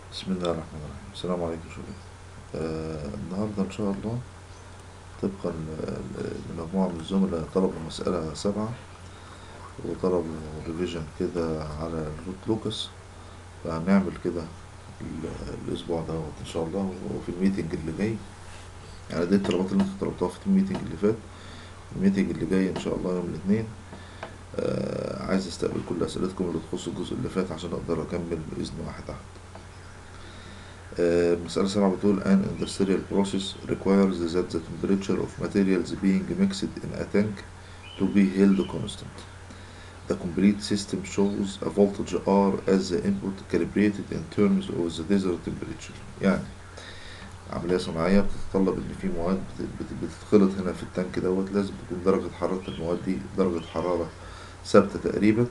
بسم الله الرحمن الرحيم السلام عليكم شباب آه النهاردة إن شاء الله طبقا ل- ل- لمجموعة من الزملاء طلبوا مسألة سبعة وطلبوا ريفيجن كده على الروت لوكس فهنعمل كده ال- الأسبوع ده إن شاء الله وفي الميتنج اللي جاي يعني دي الطلبات اللي انتوا طلبتوها في الميتنج اللي فات الميتنج اللي جاي إن شاء الله يوم الاثنين آه عايز استقبل كل أسئلتكم اللي تخص الجزء اللي فات عشان أقدر أكمل بإذن واحد أحد آه، مسألة سبعة بتقول an industrial process requires that the temperature of materials being mixed in a tank to be held constant. The complete system shows a voltage R as the input calibrated in terms of the desert temperature. يعني عملية صناعية بتتطلب إن في مواد بت- بت- بتتخلط هنا في التانك دوت لازم تكون درجة حرارة المواد دي درجة حرارة ثابتة تقريبا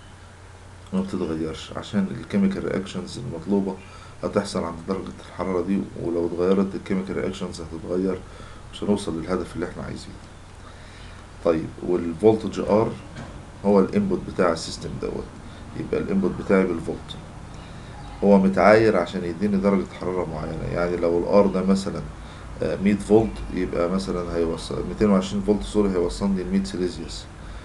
ما بتتغيرش عشان الكيميكال رياكشنز المطلوبة هتحصل عند درجة الحرارة دي ولو اتغيرت الكيميكال رياكشنز هتتغير مش هنوصل للهدف اللي احنا عايزينه طيب والفولتج ار هو الانبوت بتاع السيستم دوت يبقى الانبوت بتاعي بالفولت هو متعاير عشان يديني درجة حرارة معينة يعني لو الار ده مثلا آه، 100 فولت يبقى مثلا هيوصل 220 فولت سوري هيوصلني ل 100 سيليزيوس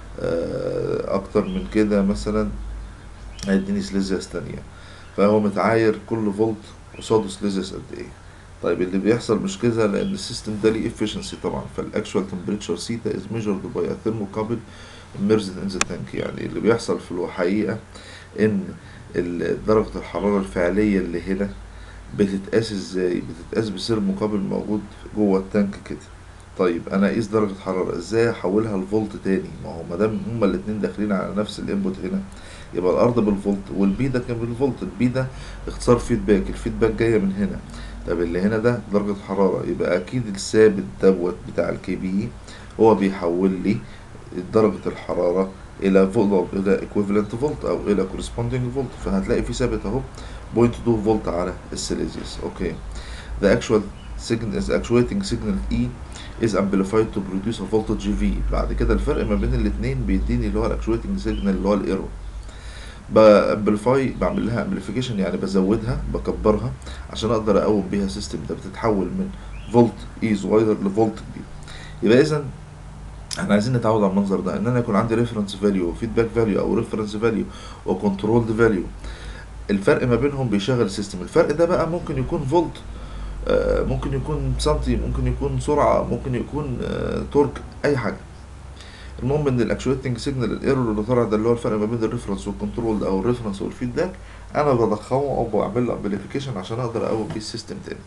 آه، اكتر من كده مثلا هيديني سيليزيوس تانية فهو متعاير كل فولت قصاده سيليزيوس قد ايه طيب اللي بيحصل مش كده لان السيستم ده ليه efficiency طبعا فالاكشوال temperature سيتا is measured by a thermocouple immersed in the tank يعني اللي بيحصل في الحقيقة ان ال- درجة الحرارة الفعلية اللي هنا بتتقاس ازاي بتتقاس بسير مقابل موجود جوه التانك كده طيب انا اقيس درجة حرارة ازاي احولها لفولت تاني ما هو مادام هما الاتنين داخلين على نفس الانبوت هنا يبقى الارض بالفولت والبي ده كان بالفولت البي ده اختصار فيدباك الفيدباك جايه من هنا طب اللي هنا ده درجه حراره يبقى اكيد الثابت دوت بتاع الكي بي هو بيحول لي درجه الحراره الى فولت الى ايكويفالنت فولت او الى كورسبوندينج فولت فهتلاقي في ثابت اهو 0.2 فولت على السيليزيوس اوكي the actual signal is actuating signal E is amplified to produce a voltage V بعد كده الفرق ما بين الاتنين بيديني اللي هو الاكشويتنج سيجنال اللي هو الايرور بامبليفاي بعمل لها امبليفيكيشن يعني بزودها بكبرها عشان اقدر اقوم بيها سيستم ده بتتحول من فولت اي صغير لفولت كبير يبقى اذا احنا عايزين نتعود على المنظر ده ان انا يكون عندي ريفرنس فاليو وفيدباك فاليو او ريفرنس فاليو وكنترولد فاليو الفرق ما بينهم بيشغل السيستم الفرق ده بقى ممكن يكون فولت آه، ممكن يكون سنتي ممكن يكون سرعة ممكن يكون آه، تورك اي حاجة المهم ان الاكشويتنج سيجنال الايرور اللي طالع ده اللي هو الفرق ما بين الريفرنس والكنترول او الريفرنس والفيدباك انا بضخمه او بعمل له امبليفيكيشن عشان اقدر اقوم بيه السيستم تاني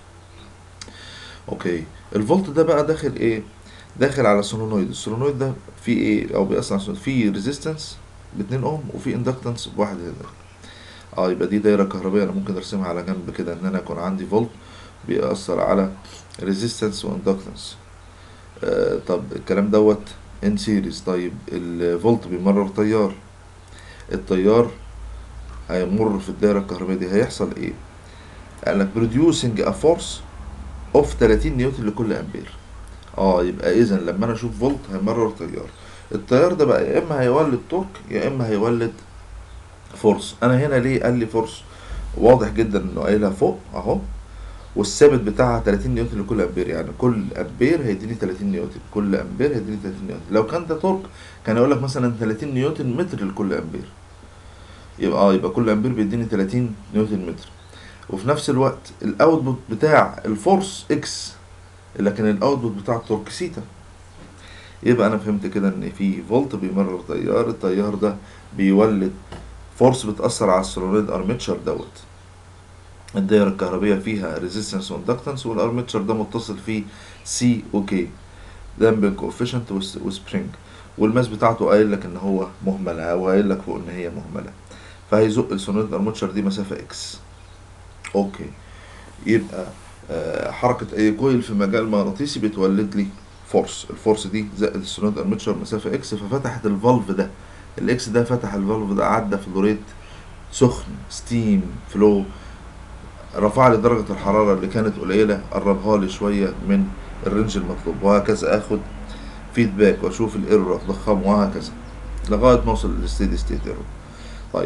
اوكي الفولت ده بقى داخل ايه داخل على سولونويد السولونويد ده فيه ايه او بيأثر على السولونويد فيه ريزيستنس ب 2 اوم وفي اندكتنس بواحد هنا اه يبقى دي دايره كهربائيه انا ممكن ارسمها على جنب كده ان انا يكون عندي فولت بيأثر على ريزيستنس واندكتنس آه طب الكلام دوت ان سيريز طيب الفولت بيمرر تيار التيار هيمر في الدايره الكهربائيه دي هيحصل ايه قال لك producing a force of 30 نيوتن لكل امبير اه يبقى اذا لما انا اشوف فولت هيمرر تيار التيار ده بقى يا اما هيولد تورك يا اما هيولد فورس انا هنا ليه قال لي فورس واضح جدا انه قايلها فوق اهو والثابت بتاعها 30 نيوتن لكل امبير يعني كل امبير هيديني 30 نيوتن كل امبير هيديني 30 نيوتن لو كان ده تورك كان يقول لك مثلا 30 نيوتن متر لكل امبير يبقى اه يبقى كل امبير بيديني 30 نيوتن متر وفي نفس الوقت الاوتبوت بتاع الفورس اكس لكن الاوتبوت بتاع التورك سيتا يبقى انا فهمت كده ان في فولت بيمرر تيار التيار ده بيولد فورس بتأثر على السولونويد ارميتشر دوت الدايرة الكهربية فيها ريزيستنس واندكتنس والارميتشر ده متصل فيه سي وكي دامبنج كوفيشنت وسبرينج والماس بتاعته قايل لك ان هو مهملة او قايل لك فوق ان هي مهملة فهيزق السولونويد ارميتشر دي مسافة اكس اوكي يبقى آه، حركة اي كويل في مجال مغناطيسي بتولد لي فورس الفورس دي زائد السولونويد ارميتشر مسافة اكس ففتحت الفالف ده الاكس ده فتح الفالف ده عدى فلوريت سخن ستيم فلو رفع لي درجة الحرارة اللي كانت قليلة قربها لي شوية من الرينج المطلوب وهكذا اخد فيدباك واشوف الايرور اضخمه وهكذا لغاية ما اوصل للستيدي ستيت ايرور طيب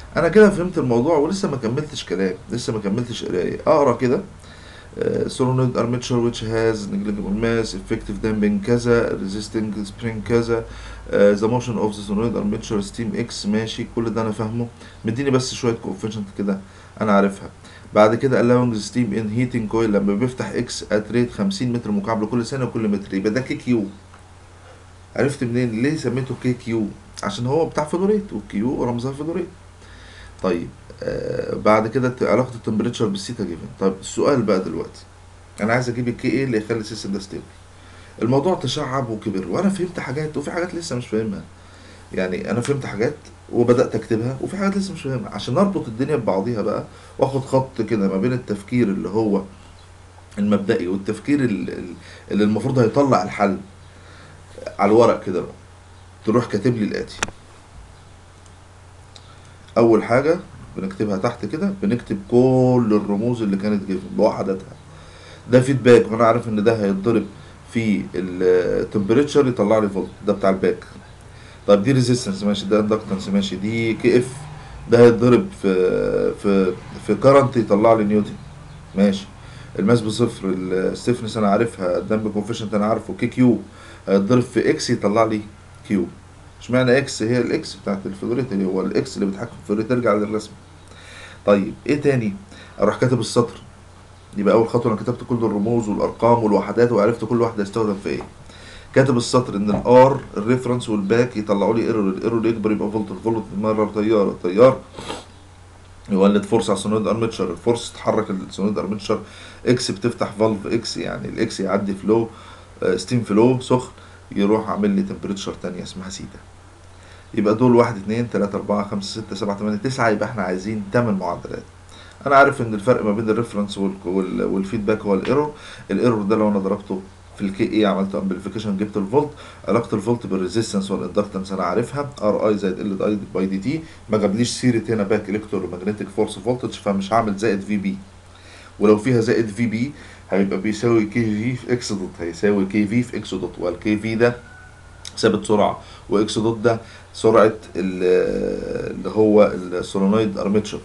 انا كده فهمت الموضوع ولسه ما كملتش كلام لسه ما كملتش قرايه اقرا كده solenoid armature which has negligible mass effective damping كذا resisting spring كذا آه، the motion of the solenoid armature steam x ماشي كل ده انا فاهمه مديني بس شويه coefficient كده انا عارفها بعد كده allowing the steam in heating coil لما بيفتح x at rate 50 متر مكعب لكل ثانيه وكل متر يبقى ده كي كيو عرفت منين ليه سميته كي كيو عشان هو بتاع فلوريت والكيو رمزها فلوريت طيب آه بعد كده ت- علاقة التمبريتشر بالثيتا جيفن طيب السؤال بقى دلوقتي انا عايز اجيب الكي ايه اللي يخلي السيستم ده ستيبل الموضوع تشعب وكبر وانا فهمت حاجات وفي حاجات لسه مش فاهمها يعني انا فهمت حاجات وبدات اكتبها وفي حاجات لسه مش فاهمها عشان اربط الدنيا ببعضيها بقى واخد خط كده ما بين التفكير اللي هو المبدئي والتفكير ال- ال- اللي المفروض هيطلع الحل على الورق كده بقى تروح كاتب لي الاتي اول حاجه بنكتبها تحت كده بنكتب كل الرموز اللي كانت جيفن بوحداتها ده فيدباك وانا عارف ان ده هيتضرب في التمبريتشر يطلع لي فولت ده بتاع الباك طيب دي ريزيستنس ماشي ده اندكتنس ماشي دي كي اف ده هيتضرب في في في كرنت يطلع لي نيوتن ماشي الماس بصفر الستيفنس انا عارفها الدمب كوفيشنت انا عارفه كي كيو هيتضرب في اكس يطلع لي كيو اشمعنى اكس هي الاكس بتاعت الفلوريت اللي هو الاكس اللي بيتحكم في الفلوريت ارجع للرسم طيب ايه تاني اروح كاتب السطر يبقى اول خطوه انا كتبت كل الرموز والارقام والوحدات وعرفت كل واحده يستخدم في ايه كاتب السطر ان الار الريفرنس والباك يطلعوا لي ايرور الايرور يكبر يبقى فولت الفولت مرر تيار التيار يولد فورس على السونود ارمتشر الفورس تحرك السونود ارمتشر اكس بتفتح فالف اكس يعني الاكس يعدي فلو ستيم فلو سخن يروح عامل لي تمبريتشر تانية اسمها سيتا يبقى دول واحد اتنين تلاتة أربعة خمسة ستة سبعة تمانية تسعة يبقى احنا عايزين تمن معادلات أنا عارف إن الفرق ما بين الريفرنس وال- وال- والفيدباك هو الإيرور الإيرور ده لو أنا ضربته في الكي اي عملت امبليفيكيشن جبت الفولت علاقة الفولت بالريزيستنس والاندكتنس أنا عارفها ار اي زائد ال اي باي دي تي ما جابليش سيرة هنا باك الكترومagnetic فورس فولتج فمش هعمل زائد في بي ولو فيها زائد في بي هيبقى بيساوي كي في في اكس دوت هيساوي كي في في اكس دوت والكي في ده ثابت سرعة واكس دوت ده سرعة ال- اللي هو السولونويد ارمتشر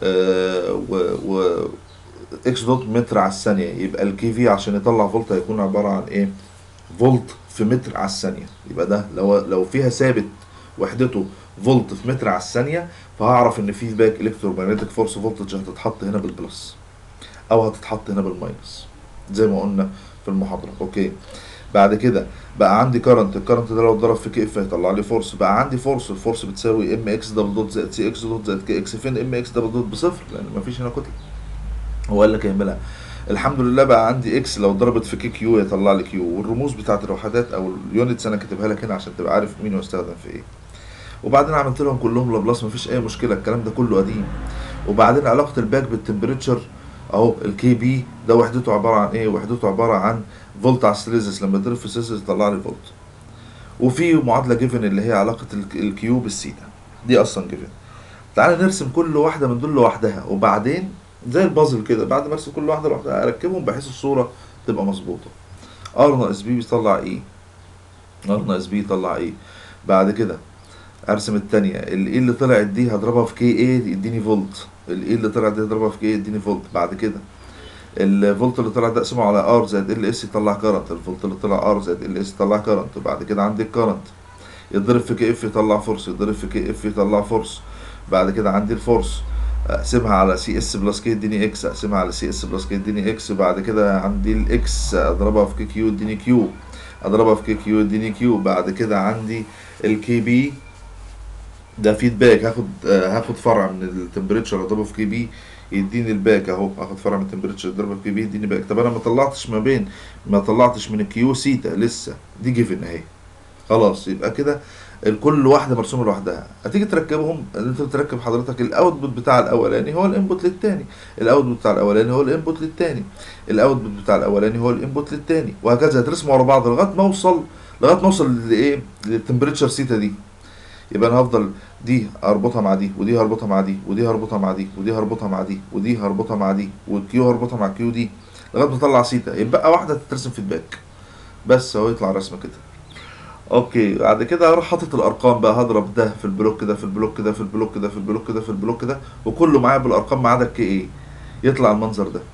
و و اكس دوت متر على الثانية يبقى الكي في عشان يطلع فولت هيكون عبارة عن ايه؟ فولت في متر على الثانية يبقى ده لو لو فيها ثابت وحدته فولت في متر على الثانية فهعرف ان في باك الكترومagnetic فورس فولتج هتتحط هنا بالبلس او هتتحط هنا بالماينس زي ما قلنا في المحاضرة اوكي بعد كده بقى عندي كرنت الكرنت ده لو اتضرب في كي اف هيطلع لي فورس بقى عندي فورس الفورس بتساوي ام اكس دبل دوت زائد سي اكس دوت زائد كي اكس فين ام اكس دبل دوت بصفر لان مفيش هنا كتله هو قال لك يعملها الحمد لله بقى عندي اكس لو ضربت في كي كيو يطلع لي كيو والرموز بتاعت الوحدات او اليونتس انا كاتبها لك هنا عشان تبقى عارف مين يستخدم في ايه وبعدين عملت لهم كلهم لابلاس مفيش اي مشكله الكلام ده كله قديم وبعدين علاقه الباك بالتمبريتشر اهو الكي بي ده وحدته عباره عن ايه وحدته عباره عن فولت على السيليزس لما يضرب في السيليزس يطلع لي فولت وفي معادله جيفن اللي هي علاقه الك- الكيو بالسيتا دي اصلا جيفن تعالى نرسم كل واحده من دول لوحدها وبعدين زي البازل كده بعد ما ارسم كل واحده لوحدها اركبهم بحيث الصوره تبقى مظبوطه ار ناقص بي بيطلع ايه ار ناقص بي يطلع ايه بعد كده ارسم التانية الاي اللي طلعت دي هضربها في كي اي يديني فولت الاي اللي طلعت دي هضربها في كي يديني فولت بعد كده الفولت اللي طلع ده اقسمه على ار زائد ال اس يطلع كرنت الفولت اللي طلع ار زائد ال اس يطلع كرنت وبعد كده عندي الكرنت يضرب في كي اف يطلع فورس يضرب في كي اف يطلع فورس بعد كده عندي الفورس اقسمها على سي اس بلس كي اديني اكس اقسمها على سي اس بلس كي اديني اكس وبعد كده عندي الاكس اضربها في كي كيو اديني كيو اضربها في كي كيو اديني كيو بعد كده عندي الكي بي ده فيدباك هاخد آه، هاخد فرع من التمبريتشر اضربه في كي بي يديني الباك اهو هاخد فرع من التمبريتشر اضربه في كي بي يديني باك طب انا ما طلعتش ما بين ما طلعتش من الكيو سيتا لسه دي جيفن اهي خلاص يبقى كده الكل واحده مرسومه لوحدها هتيجي تركبهم انت بتركب حضرتك الاوتبوت بتاع الاولاني هو الانبوت للتاني الاوتبوت بتاع الاولاني هو الانبوت للتاني الاوتبوت بتاع الاولاني هو الانبوت للتاني وهكذا هترسموا ورا بعض لغايه ما اوصل لغايه ما اوصل لايه للتمبريتشر سيتا دي يبقى انا هفضل دي اربطها مع دي ودي هربطها مع دي ودي هربطها مع دي ودي هربطها مع دي ودي هربطها مع دي والكيو هربطها مع كيو دي لغايه ما اطلع سيتا يبقى واحده تترسم في الباك بس اهو يطلع رسمه كده اوكي بعد كده هروح حاطط الارقام بقى هضرب ده في البلوك ده في البلوك ده في البلوك ده في البلوك ده في البلوك ده وكله معايا بالارقام ما عدا الكي ايه يطلع المنظر ده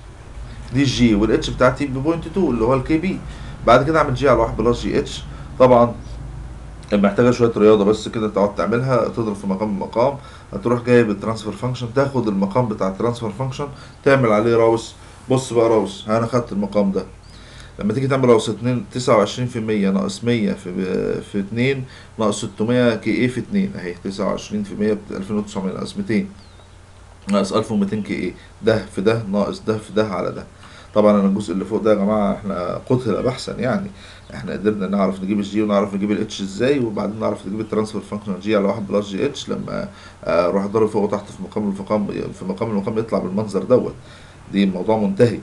دي الجي والاتش بتاعتي ببوينت 2 اللي هو الكي بي بعد كده اعمل جي على 1 بلس جي اتش طبعا محتاجه شويه رياضه بس كده تقعد تعملها تضرب في مقام المقام هتروح جايب الترانسفير فانكشن تاخد المقام بتاع الترانسفير فانكشن تعمل عليه راوس بص بقى راوس انا خدت المقام ده لما تيجي تعمل راوس 2 29% ناقص 100 في في 2 ناقص 600 كي اي في 2 اهي 29% ب 2900 ناقص 200 ناقص 1200 كي اي ده في ده ناقص ده في ده على ده طبعا انا الجزء اللي فوق ده يا جماعه احنا قتل بحثا يعني احنا قدرنا نعرف نجيب الجي ونعرف نجيب الاتش ازاي وبعدين نعرف نجيب الترانسفير فانكشن جي على 1 بلس جي اتش لما آه، اروح اضرب فوق وتحت في مقام المقام في مقام المقام يطلع بالمنظر دوت دي الموضوع منتهي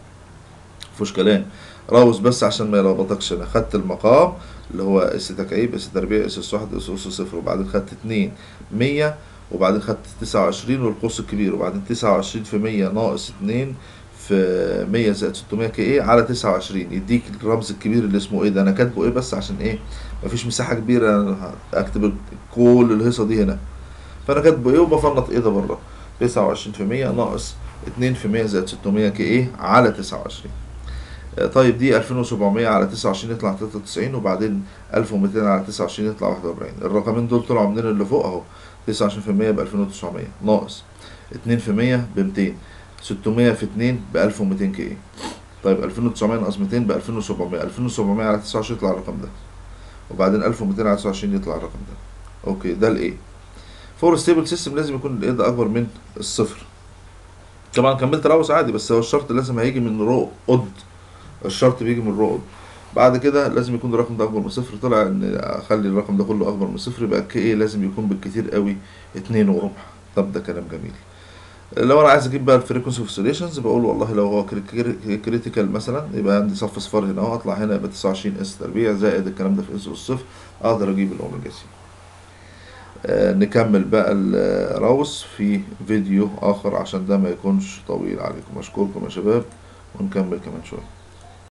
مفيهوش كلام راوس بس عشان ما يلخبطكش انا خدت المقام اللي هو اس تكعيب اس تربيع اس اس واحد اس اس صفر وبعدين خدت اتنين مية وبعدين خدت تسعة وعشرين والقوس الكبير وبعدين تسعة وعشرين في مية ناقص اتنين في مية زائد ستمية كي ايه على تسعة وعشرين يديك الرمز الكبير اللي اسمه ايه ده انا كاتبه ايه بس عشان ايه مفيش مساحة كبيرة أنا اكتب كل الهيصة دي هنا فانا كاتبه ايه وبفنط ايه ده بره تسعة وعشرين في مية ناقص اتنين في مية زائد ستمية كي ايه على تسعة وعشرين طيب دي 2700 على 29 يطلع 93 وبعدين 1200 على 29 يطلع 41 الرقمين دول طلعوا منين اللي فوق اهو 29% ب 2900 ناقص 2% ب 200 600 في 2 ب 1200 كي طيب 2900 ناقص 200 ب 2700 2700 على 29 يطلع الرقم ده وبعدين 1200 على 29 يطلع الرقم ده اوكي ده الايه فور ستيبل سيستم لازم يكون الايه ده اكبر من الصفر طبعا كملت راوس عادي بس هو الشرط لازم هيجي من رو قد الشرط بيجي من الرقم بعد كده لازم يكون الرقم ده اكبر من صفر طلع ان اخلي الرقم ده كله اكبر من صفر يبقى كي ايه لازم يكون بالكتير قوي اتنين وربع طب ده كلام جميل لو انا عايز اجيب بقى الفريكونسي اوسيليشنز بقول والله لو هو كريتيكال مثلا يبقى عندي صف صفار هنا اهو اطلع هنا يبقى 29 اس تربيع زائد الكلام ده في اس والصفر اقدر اجيب الاوميجا سي آه نكمل بقى الراوس في فيديو اخر عشان ده ما يكونش طويل عليكم اشكركم يا شباب ونكمل كمان شويه